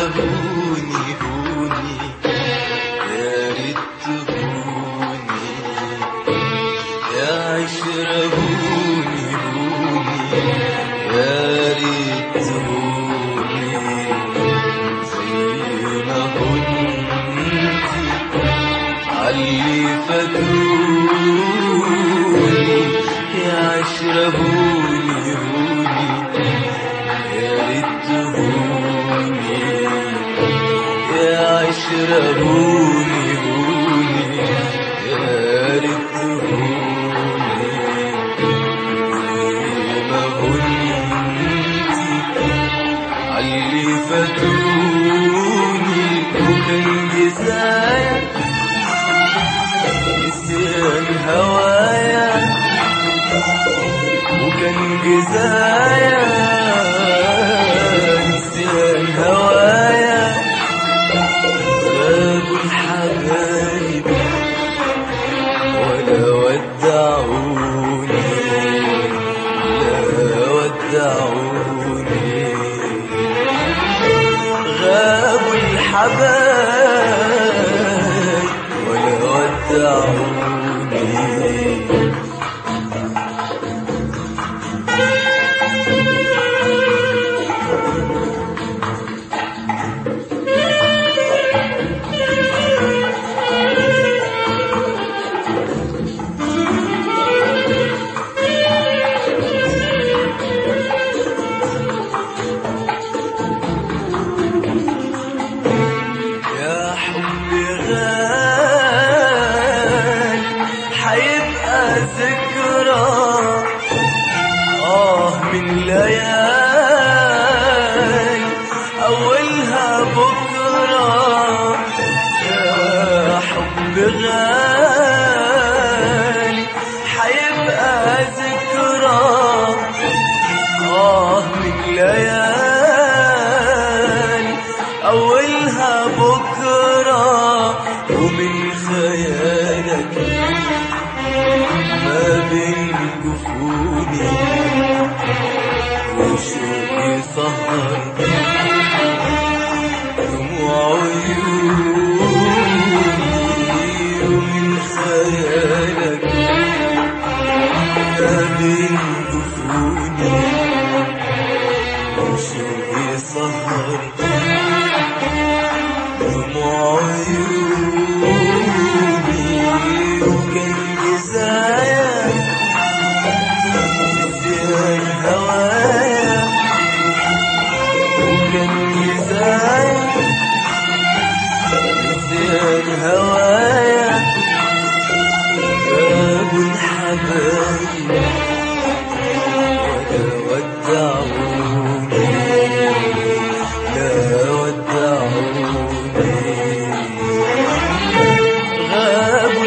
هوني هوني يا ريت تهوني يا عشرة هوني هوني يا ريت تهوني زي ما هنتي علي فاتوني يا عشرة هوني هوني يا ريت تهوني يا عشرة هوني هوني يا ريت تهوني ما هنتي علي فاتوني وكان جزايا نسيان هوايا وكان جزايا نسيان هوايا غابوا الحبايب ولا ودعوني لا ودعوني غابوا الحبايب ولا ودعوني يا حبي غالي حيبقى ذكرى آه من ليالي أولها بكرة يا حبي غالي حيبقى ذكرى آه من ليالي أولها بكرة ومن خيالك ما بين جفوني وشوقي سهر دموع عيوني ومن خيالك ما بين جفوني وشوقي سهر دموع عيوني وكان جزايا نسيان هوايا وكان جزايا نسيان هوايا جابوا الحبايب ولا ودعوني لا ودعوني غابوا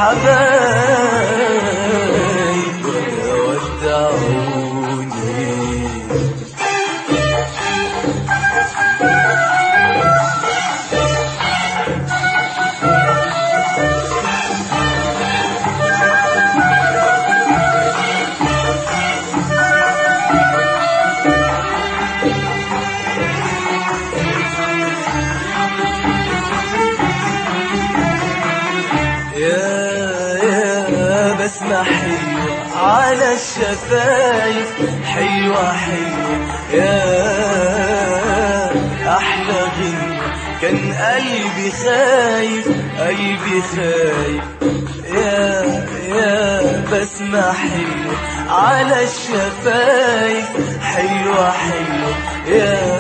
الحبايب ولا ودعوني يا يا بسمة حلوة على الشفايف حلوة حلوة يا أحلى غنوة كان قلبي خايف قلبي خايف يا يا بسمة حلوة على الشفايف حلوة حلوة يا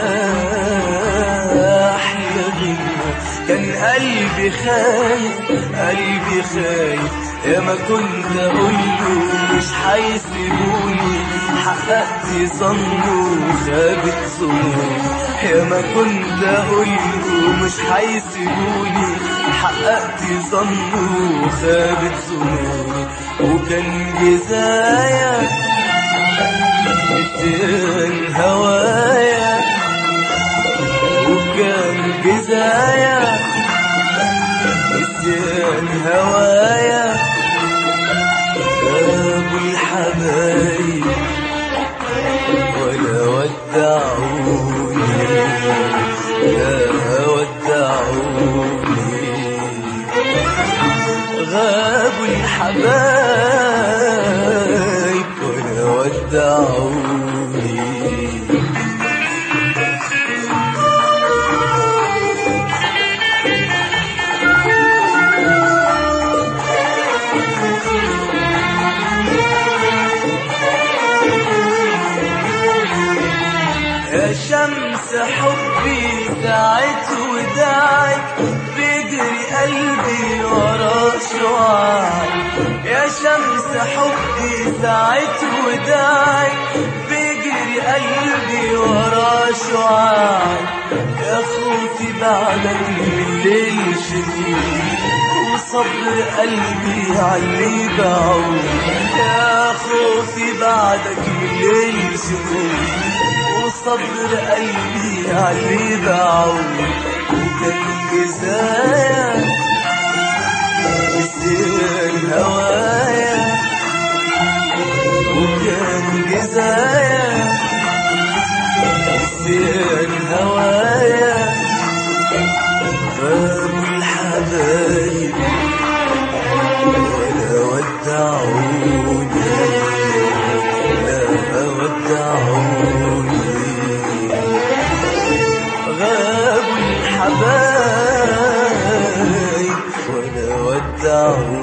أحلى غنوة كان قلبي خايف قلبي خايف يا ما كنت اقول له مش هيسيبوني حققت ظنه وخابت ظنه يا ما كنت اقول له مش هيسيبوني حققت ظنه وخابت ظنه وكان جزايا نسيان هوايا وكان جزايا نسيان هوايا ابو الحبايب ولا ودعوني يا يا شمس حبي دعت وداعك بيجري قلبي ورا شعاعك يا شمس حبي دعت وداعك بيجري قلبي ورا شعاعك يا خوفي بعدك من الليل شديد وصبر قلبي علي بعود يا خوفي بعدك من الليل شديد وصبر قلبي علي بعود وكان جزايا نسيان هوايا وكان جزايا نسيان هوايا فابوا الحبايب ولا ودعوني لا ودعوني غابوا الحبايب ولا ودعوني